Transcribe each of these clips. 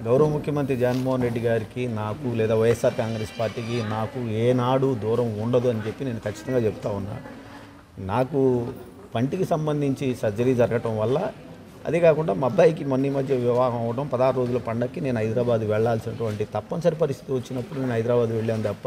గౌరవ ముఖ్యమంత్రి జగన్మోహన్ రెడ్డి గారికి నాకు లేదా వైఎస్ఆర్ కాంగ్రెస్ పార్టీకి నాకు ఏనాడు దూరం ఉండదు అని చెప్పి నేను ఖచ్చితంగా చెప్తా ఉన్నా నాకు పంటికి సంబంధించి సర్జరీ జరగటం వల్ల అదే కాకుండా మా అబ్బాయికి మొన్న ఈ మధ్య వివాహం అవడం పదహారు రోజుల పండగకి నేను హైదరాబాద్ వెళ్ళాల్సినటువంటి తప్పనిసరి పరిస్థితి వచ్చినప్పుడు నేను హైదరాబాద్ వెళ్ళాను తప్ప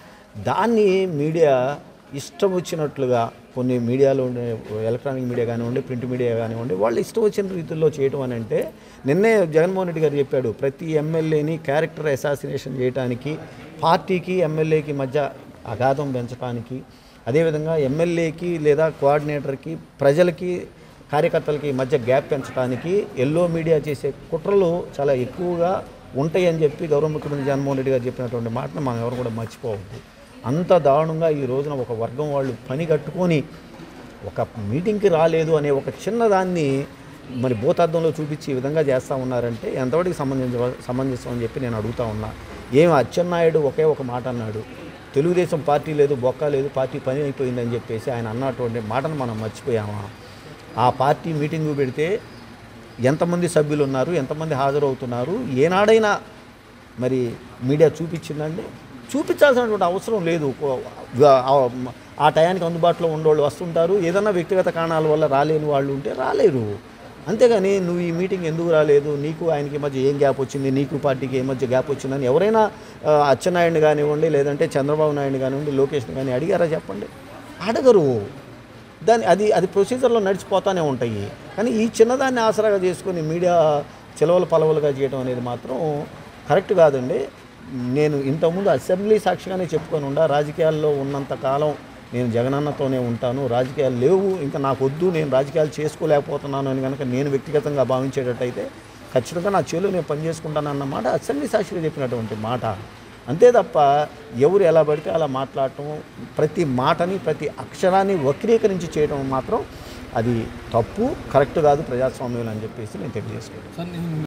దాన్ని మీడియా ఇష్టం వచ్చినట్లుగా కొన్ని మీడియాలో ఉండే ఎలక్ట్రానిక్ మీడియా కానివ్వండి ప్రింట్ మీడియా కానివ్వండి వాళ్ళు ఇష్టం వచ్చిన రీతిలో చేయటం అని అంటే నిన్నే జగన్మోహన్ రెడ్డి గారు చెప్పాడు ప్రతి ఎమ్మెల్యేని క్యారెక్టర్ అసాసినేషన్ చేయడానికి పార్టీకి ఎమ్మెల్యేకి మధ్య అగాధం పెంచడానికి అదేవిధంగా ఎమ్మెల్యేకి లేదా కోఆర్డినేటర్కి ప్రజలకి కార్యకర్తలకి మధ్య గ్యాప్ పెంచడానికి ఎల్లో మీడియా చేసే కుట్రలు చాలా ఎక్కువగా ఉంటాయని చెప్పి గౌరవ ముఖ్యమంత్రి జగన్మోహన్ రెడ్డి గారు చెప్పినటువంటి మాటను మనం ఎవరు కూడా మర్చిపోవద్దు అంత దారుణంగా ఈ రోజున ఒక వర్గం వాళ్ళు పని కట్టుకొని ఒక మీటింగ్కి రాలేదు అనే ఒక చిన్నదాన్ని మరి భూతార్థంలో చూపించి ఈ విధంగా చేస్తూ ఉన్నారంటే ఎంతవరకు సంబంధించ సమంజసం అని చెప్పి నేను అడుగుతా ఉన్నా ఏం అచ్చెన్నాయుడు ఒకే ఒక మాట అన్నాడు తెలుగుదేశం పార్టీ లేదు బొక్క లేదు పార్టీ పని అయిపోయిందని చెప్పేసి ఆయన అన్నటువంటి మాటను మనం మర్చిపోయామా ఆ పార్టీ మీటింగు పెడితే ఎంతమంది సభ్యులు ఉన్నారు ఎంతమంది హాజరవుతున్నారు ఏనాడైనా మరి మీడియా చూపించిందండి చూపించాల్సినటువంటి అవసరం లేదు కో- ఆ- ఆ టయానికి అందుబాటులో ఉండేవాళ్ళు వస్తుంటారు ఏదన్నా వ్యక్తిగత కారణాల వల్ల రాలేని వాళ్ళు ఉంటే రాలేరు అంతేగాని నువ్వు ఈ మీటింగ్ ఎందుకు రాలేదు నీకు ఆయనకి మధ్య ఏం గ్యాప్ వచ్చింది నీకు పార్టీకి ఏ మధ్య గ్యాప్ వచ్చిందని ఎవరైనా ఆ, అచ్చెన్నాయుడిని కానివ్వండి లేదంటే చంద్రబాబు నాయుడు కానివ్వండి లోకేష్ని కానీ అడిగారా చెప్పండి అడగరు దాని అది అది ప్రొసీజర్లో నడిచిపోతూనే ఉంటాయి కానీ ఈ చిన్నదాన్ని ఆసరాగా చేసుకొని మీడియా చిలవల పలవలుగా చేయడం అనేది మాత్రం కరెక్ట్ కాదండి నేను ఇంతకుముందు అసెంబ్లీ సాక్షిగానే చెప్పుకొని ఉండా రాజకీయాల్లో ఉన్నంత కాలం నేను జగనన్నతోనే ఉంటాను రాజకీయాలు లేవు ఇంకా నాకు వద్దు నేను రాజకీయాలు చేసుకోలేకపోతున్నాను అని కనుక నేను వ్యక్తిగతంగా భావించేటట్టయితే ఖచ్చితంగా నా చేలో నేను పనిచేసుకుంటాను అన్నమాట అసెంబ్లీ సాక్షిగా చెప్పినటువంటి మాట అంతే తప్ప ఎవరు ఎలా పడితే అలా మాట్లాడటం ప్రతి మాటని ప్రతి అక్షరాన్ని వక్రీకరించి చేయడం మాత్రం అది తప్పు కరెక్ట్ కాదు ప్రజాస్వామ్యం అని చెప్పేసి నేను తెలియజేసుకుంటాను సార్ నేను